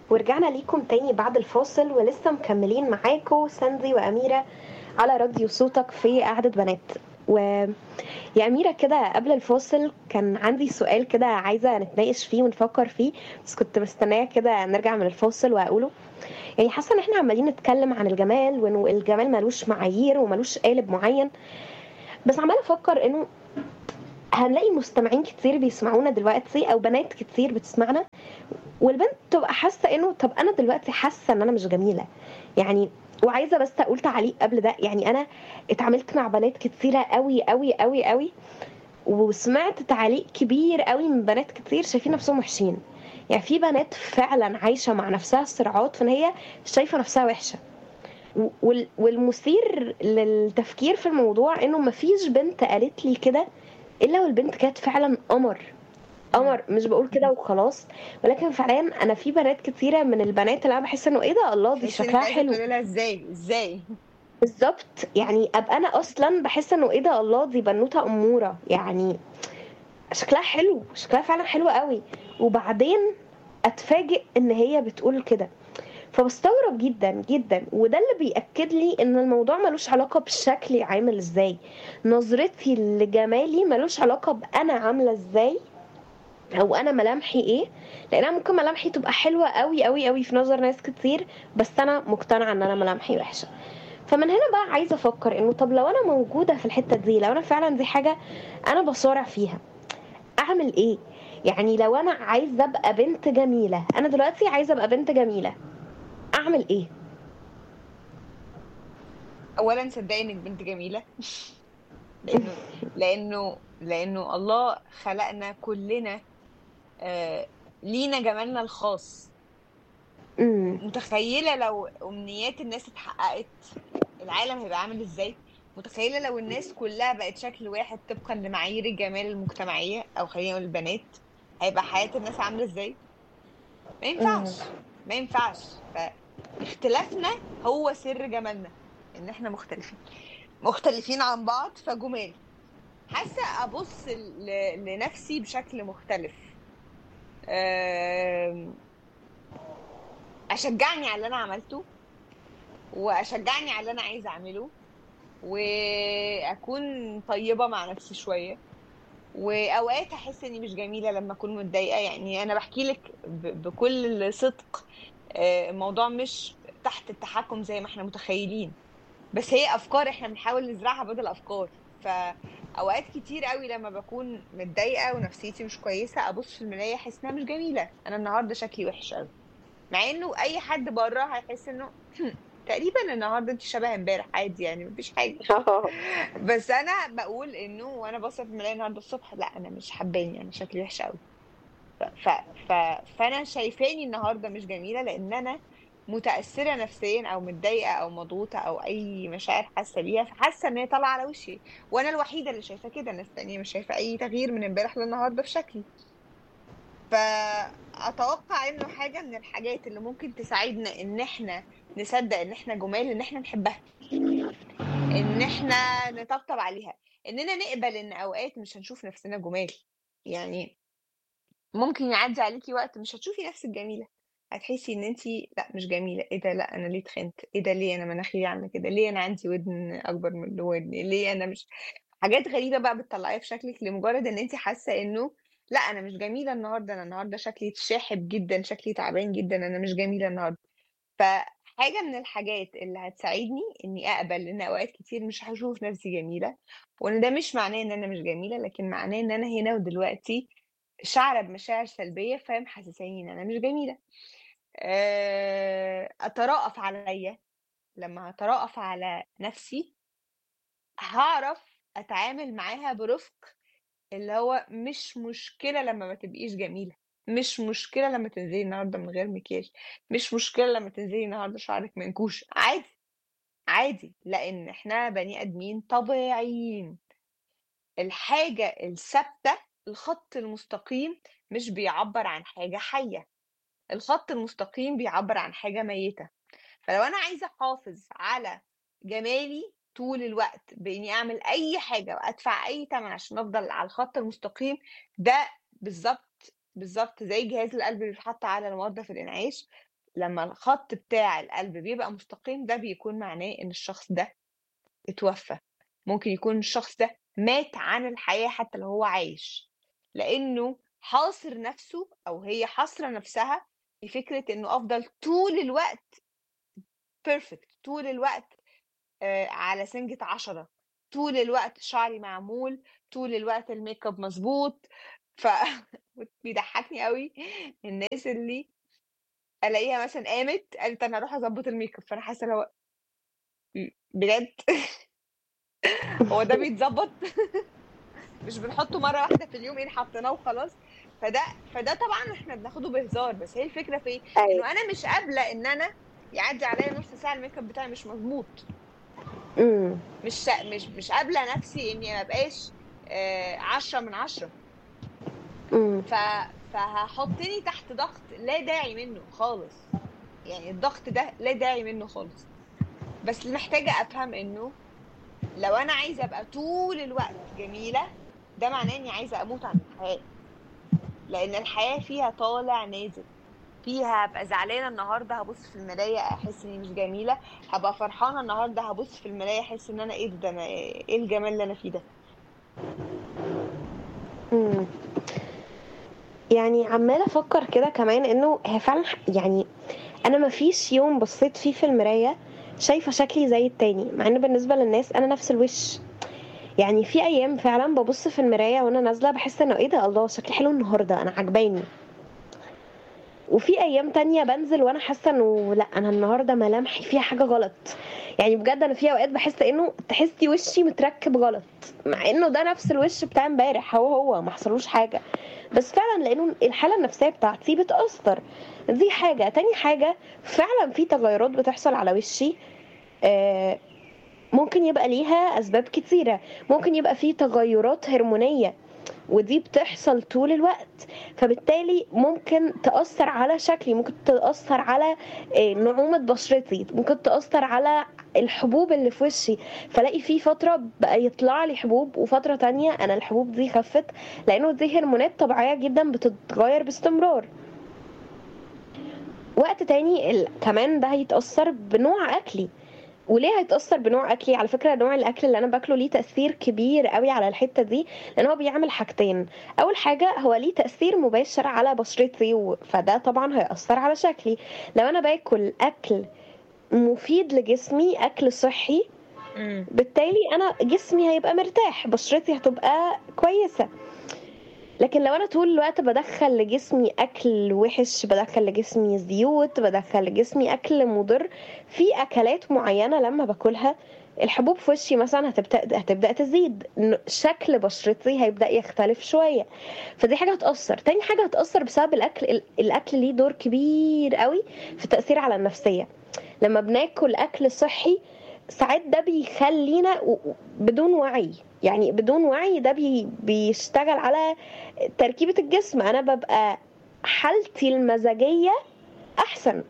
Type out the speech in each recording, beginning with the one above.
ورجعنا ليكم تاني بعد الفاصل ولسه مكملين معاكم ساندي وأميرة على راديو صوتك في قعدة بنات و يا أميرة كده قبل الفاصل كان عندي سؤال كده عايزة نتناقش فيه ونفكر فيه بس كنت مستنية كده نرجع من الفاصل وأقوله يعني حاسة إن إحنا عمالين نتكلم عن الجمال وإنه الجمال ملوش معايير وملوش قالب معين بس عمالة أفكر إنه هنلاقي مستمعين كتير بيسمعونا دلوقتي او بنات كتير بتسمعنا والبنت تبقى حاسه انه طب انا دلوقتي حاسه ان انا مش جميله يعني وعايزه بس اقول تعليق قبل ده يعني انا اتعاملت مع بنات كتيره قوي قوي قوي قوي وسمعت تعليق كبير قوي من بنات كتير شايفين نفسهم وحشين يعني في بنات فعلا عايشه مع نفسها صراعات فان هي شايفه نفسها وحشه وال- والمثير للتفكير في الموضوع انه مفيش بنت قالت لي كده الا والبنت كانت فعلا قمر قمر مش بقول كده وخلاص ولكن فعليا انا في بنات كتيره من البنات اللي انا بحس انه ايه ده الله دي تحس انك شكلها عايزه حلو تقولي لها ازاي ازاي بالظبط يعني ابقى انا اصلا بحس انه ايه ده الله دي بنوته اموره يعني شكلها حلو شكلها فعلا حلو قوي وبعدين اتفاجئ ان هي بتقول كده فبستغرب جدا جدا وده اللي بيأكد لي ان الموضوع ملوش علاقة بشكلي عامل ازاي نظرتي لجمالي ملوش علاقة بانا عاملة ازاي او انا ملامحي ايه لان انا ممكن ملامحي تبقى حلوة قوي قوي قوي في نظر ناس كتير بس انا مقتنعة ان انا ملامحي وحشة فمن هنا بقى عايزة افكر انه طب لو انا موجودة في الحتة دي لو انا فعلا دي حاجة انا بصارع فيها اعمل ايه يعني لو انا عايزة ابقى بنت جميلة انا دلوقتي عايزة ابقى بنت جميلة اعمل ايه اولا صدقي انك بنت جميله لانه لانه لانه الله خلقنا كلنا آه لينا جمالنا الخاص امم متخيله لو امنيات الناس اتحققت العالم هيبقى عامل ازاي متخيله لو الناس كلها بقت شكل واحد طبقا لمعايير الجمال المجتمعيه او خلينا نقول البنات هيبقى حياه الناس عامله ازاي ما ينفعش ما ينفعش فاختلافنا هو سر جمالنا ان احنا مختلفين مختلفين عن بعض فجمال حاسه ابص ل- لنفسي بشكل مختلف أم، اشجعني على اللي انا عملته واشجعني على اللي انا عايزه اعمله واكون طيبه مع نفسي شويه واوقات احس اني مش جميله لما اكون متضايقه يعني انا بحكي لك ب- بكل صدق آه، الموضوع مش تحت التحكم زي ما احنا متخيلين بس هي افكار احنا بنحاول نزرعها بدل افكار فاوقات كتير قوي لما بكون متضايقه ونفسيتي مش كويسه ابص في المرايه احس انها مش جميله انا النهارده شكلي وحش قوي مع انه اي حد بره هيحس انه تقريبا النهارده انت شبه امبارح عادي يعني مفيش حاجه بس انا بقول انه وانا بص في المرايه النهارده الصبح لا انا مش حباني انا شكلي وحش قوي ف... ف... ف... فانا شايفاني النهارده مش جميله لان انا متاثره نفسيا او متضايقه او مضغوطه او اي مشاعر حاسه بيها فحاسه ان هي طالعه على وشي وانا الوحيده اللي شايفه كده الناس التانيه مش شايفه اي تغيير من امبارح للنهارده في شكلي فاتوقع انه حاجه من الحاجات اللي ممكن تساعدنا ان احنا نصدق ان احنا جمال ان احنا نحبها ان احنا نطبطب عليها اننا نقبل ان اوقات مش هنشوف نفسنا جمال يعني ممكن يعدي عليكي وقت مش هتشوفي نفسك جميله هتحسي ان انت لا مش جميله ايه ده لا انا ليه تخنت ايه ده ليه انا مناخيري عامله كده ليه انا عندي ودن اكبر من ودني ليه انا مش حاجات غريبه بقى بتطلعيها في شكلك لمجرد ان انت حاسه انه لا انا مش جميله النهارده انا النهارده شكلي شاحب جدا شكلي تعبان جدا انا مش جميله النهارده فحاجه من الحاجات اللي هتساعدني اني اقبل ان اوقات كتير مش هشوف نفسي جميله وان ده مش معناه ان انا مش جميله لكن معناه ان انا هنا ودلوقتي شعره بمشاعر سلبيه فمحسساني ان انا مش جميله آه، اتراءف عليا لما هتراءف على نفسي هعرف اتعامل معاها برفق اللي هو مش مشكله لما ما تبقيش جميله مش مشكله لما تنزلي النهارده من غير مكياج مش مشكله لما تنزلي النهارده شعرك منكوش عادي عادي لان احنا بني ادمين طبيعيين الحاجه الثابته الخط المستقيم مش بيعبر عن حاجه حيه الخط المستقيم بيعبر عن حاجه ميته فلو انا عايزه احافظ على جمالي طول الوقت باني اعمل اي حاجه وادفع اي ثمن عشان افضل على الخط المستقيم ده بالظبط بالظبط زي جهاز القلب اللي بيتحط على المرضى في الانعاش لما الخط بتاع القلب بيبقى مستقيم ده بيكون معناه ان الشخص ده اتوفى ممكن يكون الشخص ده مات عن الحياة حتى لو هو عايش لانه حاصر نفسه او هي حاصرة نفسها في فكرة انه افضل طول الوقت بيرفكت طول الوقت آه، على سنجة عشرة طول الوقت شعري معمول طول الوقت الميك اب مظبوط ف بيضحكني قوي الناس اللي الاقيها مثلا قامت قالت انا هروح اظبط الميك اب فانا حاسه لو بجد هو ده بيتظبط مش بنحطه مره واحده في اليوم ايه حطيناه وخلاص فده فده طبعا احنا بناخده بهزار بس هي الفكره في ايه؟ أيوة. انه انا مش قابله ان انا يعدي عليا نص ساعه الميك اب بتاعي مش مظبوط امم مش مش مش قابله نفسي اني ما ابقاش آه، عشرة من عشرة امم ف... فهحطني تحت ضغط لا داعي منه خالص يعني الضغط ده لا داعي منه خالص بس محتاجة أفهم إنه لو أنا عايزة أبقى طول الوقت جميلة ده معناه إني عايزة أموت عن الحياة لأن الحياة فيها طالع نازل فيها هبقى زعلانة النهاردة هبص في المراية أحس إني مش جميلة هبقى فرحانة النهاردة هبص في المراية أحس إن أنا إيه ده أنا إيه الجمال اللي أنا فيه ده امم يعني عمالة أفكر كده كمان إنه هي فعلا ح- يعني أنا مفيش يوم بصيت فيه في المراية شايفة شكلي زي التاني مع إن بالنسبة للناس أنا نفس الوش يعني في أيام فعلا ببص في المراية وأنا نازلة بحس إنه إيه ده الله شكلي حلو النهاردة أنا عجباني وفي ايام تانية بنزل وانا حاسه انه لا انا النهارده ملامحي فيها حاجه غلط يعني بجد انا في اوقات بحس انه تحسي وشي متركب غلط مع انه ده نفس الوش بتاع امبارح هو هو ما حصلوش حاجه بس فعلا لانه الحاله النفسيه بتاعتي بتاثر دي حاجه تاني حاجه فعلا في تغيرات بتحصل على وشي آه، ممكن يبقى ليها اسباب كتيره ممكن يبقى في تغيرات هرمونيه ودي بتحصل طول الوقت فبالتالي ممكن تأثر على شكلي ممكن تأثر على آه، نعومة بشرتي ممكن تأثر على الحبوب اللي في وشي فلاقي في فترة بقى يطلع لي حبوب وفترة تانية أنا الحبوب دي خفت لأنه دي هرمونات طبيعية جدا بتتغير باستمرار وقت تاني ال... كمان ده هيتأثر بنوع أكلي وليه هيتأثر بنوع أكلي على فكرة نوع الأكل اللي أنا باكله ليه تأثير كبير قوي على الحتة دي لأن هو بيعمل حاجتين أول حاجة هو ليه تأثير مباشر على بشرتي و- فده طبعا هيأثر على شكلي لو أنا باكل أكل مفيد لجسمي أكل صحي بالتالي أنا جسمي هيبقى مرتاح بشرتي هتبقى كويسة لكن لو انا طول الوقت بدخل لجسمي اكل وحش بدخل لجسمي زيوت بدخل لجسمي اكل مضر في اكلات معينه لما باكلها الحبوب في وشي مثلا هتبدا هتبدا تزيد ن- شكل بشرتي هيبدا يختلف شويه فدي حاجه هتاثر تاني حاجه هتاثر بسبب الاكل ال- الاكل ليه دور كبير قوي في التاثير على النفسيه لما بناكل اكل صحي ساعات ده بيخلينا و- و- بدون وعي يعني بدون وعي ده بي بيشتغل على تركيبة الجسم أنا ببقى حالتي المزاجية أحسن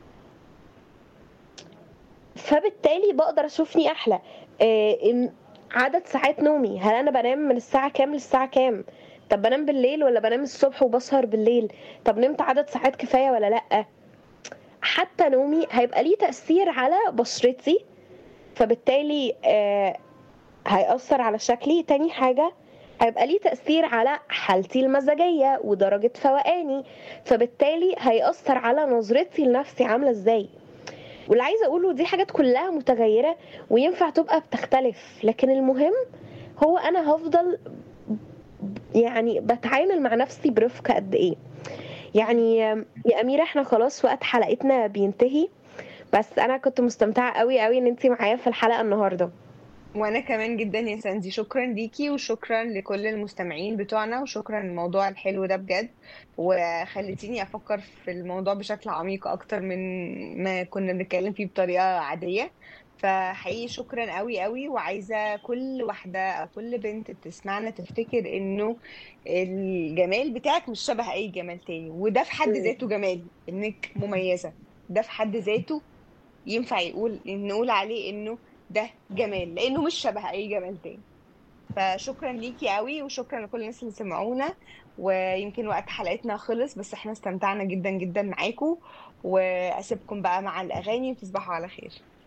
فبالتالي بقدر أشوفني أحلى آه، إن عدد ساعات نومي هل أنا بنام من الساعة كام للساعة كام طب بنام بالليل ولا بنام الصبح وبسهر بالليل طب نمت عدد ساعات كفاية ولا لأ حتى نومي هيبقى ليه تأثير على بشرتي فبالتالي آه، هيأثر على شكلي تاني حاجة هيبقى ليه تأثير على حالتي المزاجية ودرجة فوقاني فبالتالي هيأثر على نظرتي لنفسي عاملة ازاي واللي عايزة اقوله دي حاجات كلها متغيرة وينفع تبقى بتختلف لكن المهم هو انا هفضل يعني بتعامل مع نفسي برفق قد ايه يعني يا أميرة احنا خلاص وقت حلقتنا بينتهي بس انا كنت مستمتعة قوي قوي ان انتي معايا في الحلقة النهاردة وانا كمان جدا يا ساندي شكرا ليكي وشكرا لكل المستمعين بتوعنا وشكرا للموضوع الحلو ده بجد وخلتيني افكر في الموضوع بشكل عميق اكتر من ما كنا بنتكلم فيه بطريقة عادية فحقيقي شكرا قوي قوي وعايزة كل واحدة او كل بنت بتسمعنا تفتكر انه الجمال بتاعك مش شبه اي جمال تاني وده في حد مم. ذاته جمال انك مميزة ده في حد ذاته ينفع يقول نقول عليه انه ده جمال لانه مش شبه اي جمال تاني فشكرا ليكي قوي وشكرا لكل الناس اللي سمعونا ويمكن وقت حلقتنا خلص بس احنا استمتعنا جدا جدا معاكم واسيبكم بقى مع الاغاني وتصبحوا على خير